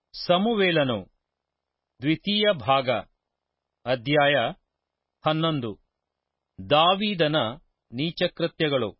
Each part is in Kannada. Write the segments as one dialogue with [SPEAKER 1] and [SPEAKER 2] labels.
[SPEAKER 1] ಸಮುವೇಲನು ದ್ವಿತೀಯ ಭಾಗ ಅಧ್ಯಾಯ ಹನ್ನೊಂದು ದಾವೀದನ ನೀಚಕೃತ್ಯಗಳು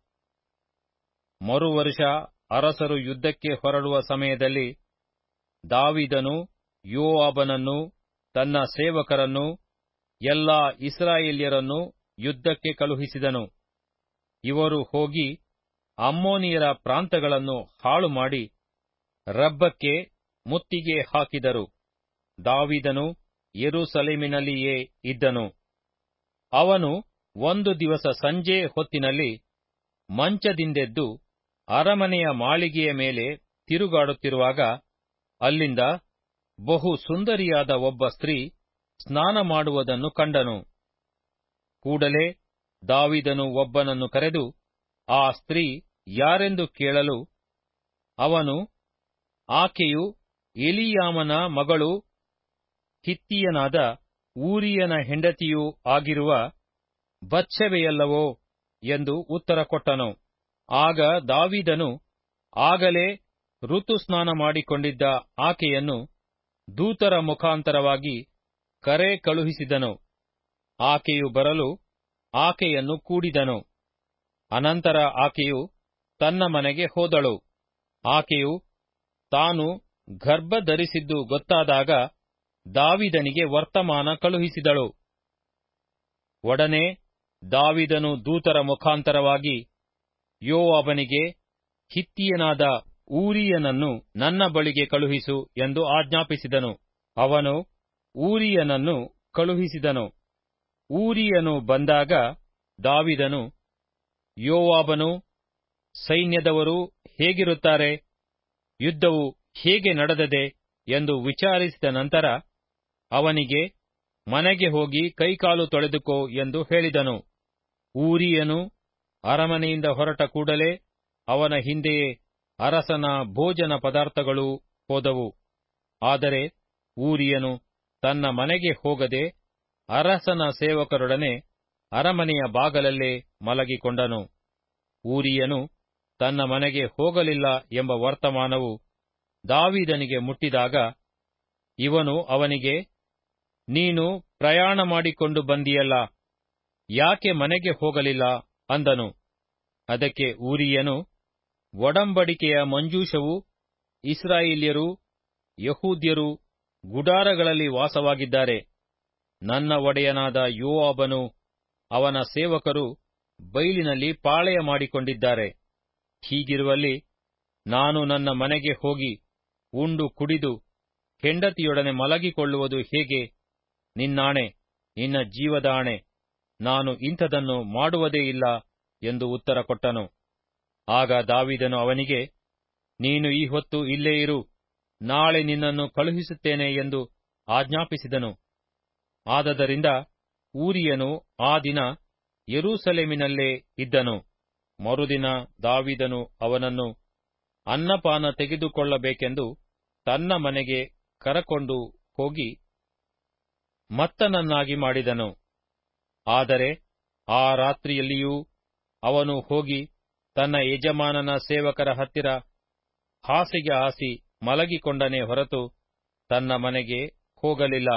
[SPEAKER 1] ಮರುವರುಷ ಅರಸರು ಯುದ್ಧಕ್ಕೆ ಹೊರಡುವ ಸಮಯದಲ್ಲಿ ದಾವೀದನು ಯೋವಾಬನನ್ನೂ ತನ್ನ ಸೇವಕರನ್ನೂ ಎಲ್ಲಾ ಇಸ್ರಾಯೇಲ್ಯರನ್ನೂ ಯುದ್ಧಕ್ಕೆ ಕಳುಹಿಸಿದನು ಇವರು ಹೋಗಿ ಅಮ್ಮೋನಿಯರ ಪ್ರಾಂತಗಳನ್ನು ಹಾಳುಮಾಡಿ ರಬ್ಬಕ್ಕೆ ಮುತ್ತಿಗೆ ಹಾಕಿದರು ದಾವೀದನು ಯೆರೂಸಲೇಮಿನಲ್ಲಿಯೇ ಇದ್ದನು ಅವನು ಒಂದು ದಿವಸ ಸಂಜೆ ಹೊತ್ತಿನಲ್ಲಿ ಮಂಚದಿಂದೆದ್ದು ಅರಮನೆಯ ಮಾಳಿಗೆಯ ಮೇಲೆ ತಿರುಗಾಡುತ್ತಿರುವಾಗ ಅಲ್ಲಿಂದ ಬಹು ಸುಂದರಿಯಾದ ಒಬ್ಬ ಸ್ತ್ರೀ ಸ್ನಾನ ಮಾಡುವುದನ್ನು ಕಂಡನು ಕೂಡಲೇ ದಾವೀದನು ಒಬ್ಬನನ್ನು ಕರೆದು ಆ ಸ್ತ್ರೀ ಯಾರೆಂದು ಕೇಳಲು ಅವನು ಆಕೆಯು ಎಲೀಯಾಮನ ಮಗಳೂ ಹಿತ್ತಿಯನಾದ ಊರಿಯನ ಹೆಂಡತಿಯೂ ಆಗಿರುವ ಬತ್ಷೆಬೆಯಲ್ಲವೋ ಎಂದು ಉತ್ತರ ಕೊಟ್ಟನು ಆಗ ದಾವೀದನು ಆಗಲೇ ಋತುಸ್ನಾನ ಮಾಡಿಕೊಂಡಿದ್ದ ಆಕೆಯನ್ನು ದೂತರ ಮುಖಾಂತರವಾಗಿ ಕರೆ ಕಳುಹಿಸಿದನು ಆಕೆಯು ಬರಲು ಆಕೆಯನ್ನು ಕೂಡಿದನು ಅನಂತರ ಆಕೆಯು ತನ್ನ ಮನೆಗೆ ಹೋದಳು ಆಕೆಯು ತಾನು ಗರ್ಭ ಧರಿಸಿದ್ದು ಗೊತ್ತಾದಾಗ ದಾವಿದನಿಗೆ ವರ್ತಮಾನ ಕಳುಹಿಸಿದಳು ಒಡನೆ ದಾವಿದನು ದೂತರ ಮುಖಾಂತರವಾಗಿ ಯೋವಾಬನಿಗೆ ಹಿತ್ತಿಯನಾದ ಊರಿಯನನ್ನು ನನ್ನ ಬಳಿಗೆ ಕಳುಹಿಸು ಎಂದು ಆಜ್ಞಾಪಿಸಿದನು ಅವನು ಊರಿಯನನ್ನು ಕಳುಹಿಸಿದನು ಊರಿಯನು ಬಂದಾಗ ದಾವಿದನು ಯೋವಾಬನು ಸೈನ್ಯದವರು ಹೇಗಿರುತ್ತಾರೆ ಯುದ್ಧವು ಹೇಗೆ ನಡೆದದೆ ಎಂದು ವಿಚಾರಿಸಿದ ನಂತರ ಅವನಿಗೆ ಮನೆಗೆ ಹೋಗಿ ಕೈಕಾಲು ತೊಳೆದುಕೋ ಎಂದು ಹೇಳಿದನು ಊರಿಯನು ಅರಮನೆಯಿಂದ ಹೊರಟ ಕೂಡಲೇ ಅವನ ಹಿಂದೆಯೇ ಅರಸನ ಭೋಜನ ಪದಾರ್ಥಗಳೂ ಹೋದವು ಆದರೆ ಊರಿಯನು ತನ್ನ ಮನೆಗೆ ಹೋಗದೆ ಅರಸನ ಸೇವಕರೊಡನೆ ಅರಮನೆಯ ಬಾಗಲಲ್ಲೇ ಮಲಗಿಕೊಂಡನು ಊರಿಯನು ತನ್ನ ಮನೆಗೆ ಹೋಗಲಿಲ್ಲ ಎಂಬ ವರ್ತಮಾನವು ದಾವೀದನಿಗೆ ಮುಟ್ಟಿದಾಗ ಇವನು ಅವನಿಗೆ ನೀನು ಪ್ರಯಾಣ ಮಾಡಿಕೊಂಡು ಬಂದಿಯಲ್ಲ ಯಾಕೆ ಮನೆಗೆ ಹೋಗಲಿಲ್ಲ ಅಂದನು ಅದಕ್ಕೆ ಊರಿಯನು ಒಡಂಬಡಿಕೆಯ ಮಂಜೂಷವು ಇಸ್ರಾಯೇಲ್ಯರು ಯಹೂದ್ಯರು ಗುಡಾರಗಳಲ್ಲಿ ವಾಸವಾಗಿದ್ದಾರೆ ನನ್ನ ಒಡೆಯನಾದ ಯೋವಾಬನು ಅವನ ಸೇವಕರು ಬೈಲಿನಲ್ಲಿ ಪಾಳೆಯ ಮಾಡಿಕೊಂಡಿದ್ದಾರೆ ಹೀಗಿರುವಲ್ಲಿ ನಾನು ನನ್ನ ಮನೆಗೆ ಹೋಗಿ ಉಂಡು ಕುಡಿದು ಹೆಂಡತಿಯೊಡನೆ ಮಲಗಿಕೊಳ್ಳುವುದು ಹೇಗೆ ನಿನ್ನಾಣೆ ನಿನ್ನ ಜೀವದಾಣೆ ನಾನು ಇಂಥದನ್ನು ಮಾಡುವುದೇ ಇಲ್ಲ ಎಂದು ಉತ್ತರ ಕೊಟ್ಟನು ಆಗ ದಾವಿದನು ಅವನಿಗೆ ನೀನು ಈ ಹೊತ್ತು ಇಲ್ಲೇ ಇರು ನಾಳೆ ನಿನ್ನನ್ನು ಕಳುಹಿಸುತ್ತೇನೆ ಎಂದು ಆಜ್ಞಾಪಿಸಿದನು ಆದದರಿಂದ ಊರಿಯನು ಆ ದಿನ ಯೆರೂಸಲೇಮಿನಲ್ಲೇ ಇದ್ದನು ಮರುದಿನ ದಾವಿದನು ಅವನನ್ನು ಅನ್ನಪಾನ ತೆಗೆದುಕೊಳ್ಳಬೇಕೆಂದು ತನ್ನ ಮನೆಗೆ ಕರಕೊಂಡು ಹೋಗಿ ಮತ್ತನನ್ನಾಗಿ ಮಾಡಿದನು ಆದರೆ ಆ ರಾತ್ರಿಯಲ್ಲಿಯೂ ಅವನು ಹೋಗಿ ತನ್ನ ಯಜಮಾನನ ಸೇವಕರ ಹತ್ತಿರ ಹಾಸಿಗೆ ಹಾಸಿ ಮಲಗಿಕೊಂಡನೇ ಹೊರತು ತನ್ನ ಮನೆಗೆ ಹೋಗಲಿಲ್ಲ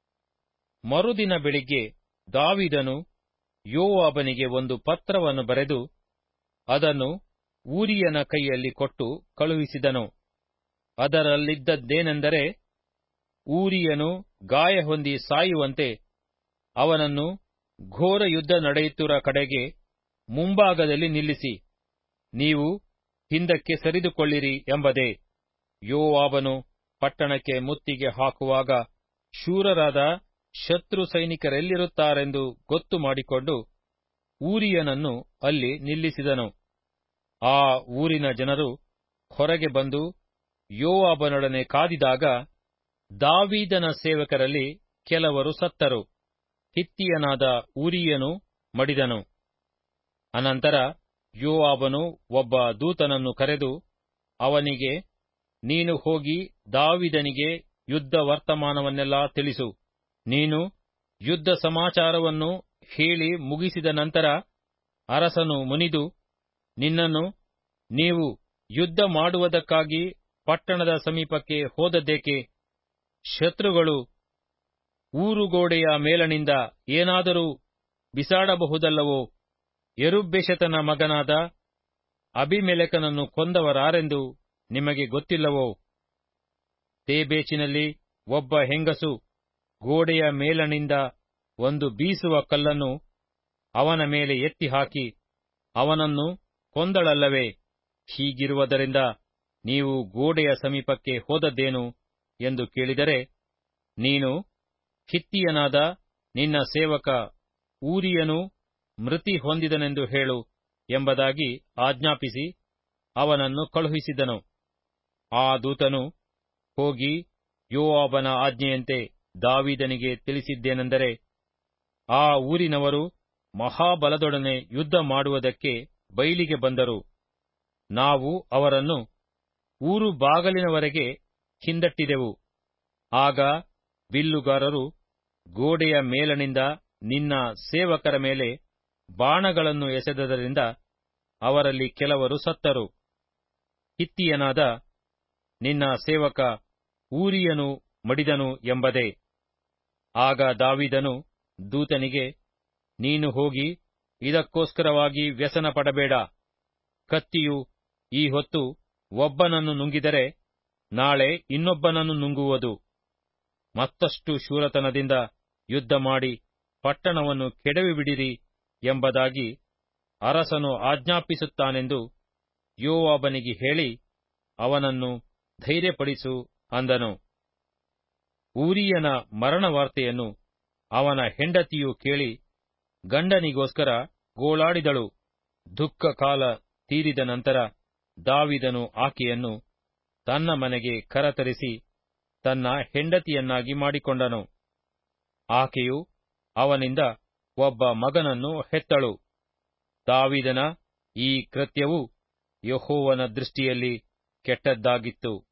[SPEAKER 1] ಮರುದಿನ ಬೆಳಿಗ್ಗೆ ದಾವಿದನು ಯೋವಾಬನಿಗೆ ಒಂದು ಪತ್ರವನ್ನು ಬರೆದು ಅದನ್ನು ಊರಿಯನ ಕೈಯಲ್ಲಿ ಕೊಟ್ಟು ಕಳುಹಿಸಿದನು ಅದರಲ್ಲಿದ್ದದ್ದೇನೆಂದರೆ ಊರಿಯನು ಗಾಯ ಹೊಂದಿ ಸಾಯುವಂತೆ ಅವನನ್ನು ಘೋರ ಯುದ್ಧ ನಡೆಯುತ್ತಿರುವ ಕಡೆಗೆ ಮುಂಭಾಗದಲ್ಲಿ ನಿಲ್ಲಿಸಿ ನೀವು ಹಿಂದಕ್ಕೆ ಸರಿದುಕೊಳ್ಳಿರಿ ಎಂಬುದೇ ಯೋವಾಬನು ಪಟ್ಟಣಕ್ಕೆ ಮುತ್ತಿಗೆ ಹಾಕುವಾಗ ಶೂರರಾದ ಶತ್ರು ಸೈನಿಕರೆಲ್ಲಿರುತ್ತಾರೆಂದು ಗೊತ್ತು ಮಾಡಿಕೊಂಡು ಊರಿಯನನ್ನು ಅಲ್ಲಿ ನಿಲ್ಲಿಸಿದನು ಆ ಊರಿನ ಜನರು ಹೊರಗೆ ಬಂದು ಯೋವಾಬನೊಡನೆ ಕಾದಿದಾಗ ದಾವೀದನ ಸೇವಕರಲ್ಲಿ ಕೆಲವರು ಸತ್ತರು ಹಿತ್ತಿಯನಾದ ಊರಿಯನು ಮಡಿದನು ಅನಂತರ ಯೋವಾಬನು ಒಬ್ಬ ದೂತನನ್ನು ಕರೆದು ಅವನಿಗೆ ನೀನು ಹೋಗಿ ದಾವಿದನಿಗೆ ಯುದ್ಧ ವರ್ತಮಾನವನ್ನೆಲ್ಲ ತಿಳಿಸು ನೀನು ಯುದ್ಧ ಸಮಾಚಾರವನ್ನು ಹೇಳಿ ಮುಗಿಸಿದ ನಂತರ ಅರಸನು ಮುನಿದು ನಿನ್ನನ್ನು ನೀವು ಯುದ್ಧ ಮಾಡುವುದಕ್ಕಾಗಿ ಪಟ್ಟಣದ ಸಮೀಪಕ್ಕೆ ಹೋದದ್ದೇಕೆ ಶತ್ರುಗಳು ಊರುಗೋಡೆಯ ಮೇಲಣಿಂದ ಏನಾದರೂ ಬಿಸಾಡಬಹುದಲ್ಲವೋ ಎರುಬ್ಬೆಷತನ ಮಗನಾದ ಅಬಿಮೆಲೆಕನನ್ನು ಕೊಂದವರಾರೆಂದು ನಿಮಗೆ ಗೊತ್ತಿಲ್ಲವೋ ತೇಬೇಚಿನಲ್ಲಿ ಒಬ್ಬ ಹೆಂಗಸು ಗೋಡೆಯ ಮೇಲಣಿಂದ ಒಂದು ಬೀಸುವ ಕಲ್ಲನ್ನು ಅವನ ಮೇಲೆ ಎತ್ತಿ ಹಾಕಿ ಅವನನ್ನು ಕೊಂದಳಲ್ಲವೇ ಹೀಗಿರುವುದರಿಂದ ನೀವು ಗೋಡೆಯ ಸಮೀಪಕ್ಕೆ ಹೋದದ್ದೇನು ಎಂದು ಕೇಳಿದರೆ ನೀನು ಹಿತ್ತಿಯನಾದ ನಿನ್ನ ಸೇವಕ ಊರಿಯನು ಮೃತಿ ಹೊಂದಿದನೆಂದು ಹೇಳು ಎಂಬುದಾಗಿ ಆಜ್ಞಾಪಿಸಿ ಅವನನ್ನು ಕಳುಹಿಸಿದನು ಆ ದೂತನು ಹೋಗಿ ಯೋವಾಬನ ಆಜ್ಞೆಯಂತೆ ದಾವಿದನಿಗೆ ತಿಳಿಸಿದ್ದೇನೆಂದರೆ ಆ ಊರಿನವರು ಮಹಾಬಲದೊಡನೆ ಯುದ್ಧ ಮಾಡುವುದಕ್ಕೆ ಬೈಲಿಗೆ ಬಂದರು ನಾವು ಅವರನ್ನು ಊರು ಬಾಗಲಿನವರೆಗೆ ಹಿಂದಟ್ಟಿದೆವು ಆಗ ಬಿಲ್ಲುಗಾರರು ಗೋಡೆಯ ಮೇಲಣಿಂದ ನಿನ್ನ ಸೇವಕರ ಮೇಲೆ ಬಾಣಗಳನ್ನು ಎಸೆದದರಿಂದ ಅವರಲ್ಲಿ ಕೆಲವರು ಸತ್ತರು ಹಿತ್ತಿಯನಾದ ನಿನ್ನ ಸೇವಕ ಊರಿಯನು ಮಡಿದನು ಎಂಬುದೇ ಆಗ ದಾವಿದನು ದೂತನಿಗೆ ನೀನು ಹೋಗಿ ಇದಕ್ಕೋಸ್ಕರವಾಗಿ ವ್ಯಸನ ಪಡಬೇಡ ಕತ್ತಿಯು ಈ ಹೊತ್ತು ಒಬ್ಬನನ್ನು ನುಂಗಿದರೆ ನಾಳೆ ಇನ್ನೊಬ್ಬನನ್ನು ನುಂಗುವುದು ಮತ್ತಷ್ಟು ಶೂರತನದಿಂದ ಯುದ್ಧ ಮಾಡಿ ಪಟ್ಟಣವನ್ನು ಕೆಡವಿಬಿಡಿರಿ ಎಂಬುದಾಗಿ ಅರಸನು ಆಜ್ಞಾಪಿಸುತ್ತಾನೆಂದು ಯೋವಾಬನಿಗೆ ಹೇಳಿ ಅವನನ್ನು ಧೈರ್ಯಪಡಿಸು ಅಂದನು ಊರಿಯನ ಮರಣ ವಾರ್ತೆಯನ್ನು ಅವನ ಹೆಂಡತಿಯು ಕೇಳಿ ಗಂಡನಿಗೋಸ್ಕರ ಗೋಳಾಡಿದಳು ದುಃಖ ಕಾಲ ತೀರಿದ ನಂತರ ದಾವಿದನು ಆಕೆಯನ್ನು ತನ್ನ ಮನೆಗೆ ಕರತರಿಸಿ ತನ್ನ ಹೆಂಡತಿಯನ್ನಾಗಿ ಮಾಡಿಕೊಂಡನು ಆಕೆಯು ಅವನಿಂದ ಒಬ್ಬ ಮಗನನ್ನು ಹೆತ್ತಳು ದಾವಿದನ ಈ ಕೃತ್ಯವು ಯಹೋವನ ದೃಷ್ಟಿಯಲ್ಲಿ ಕೆಟ್ಟದ್ದಾಗಿತ್ತು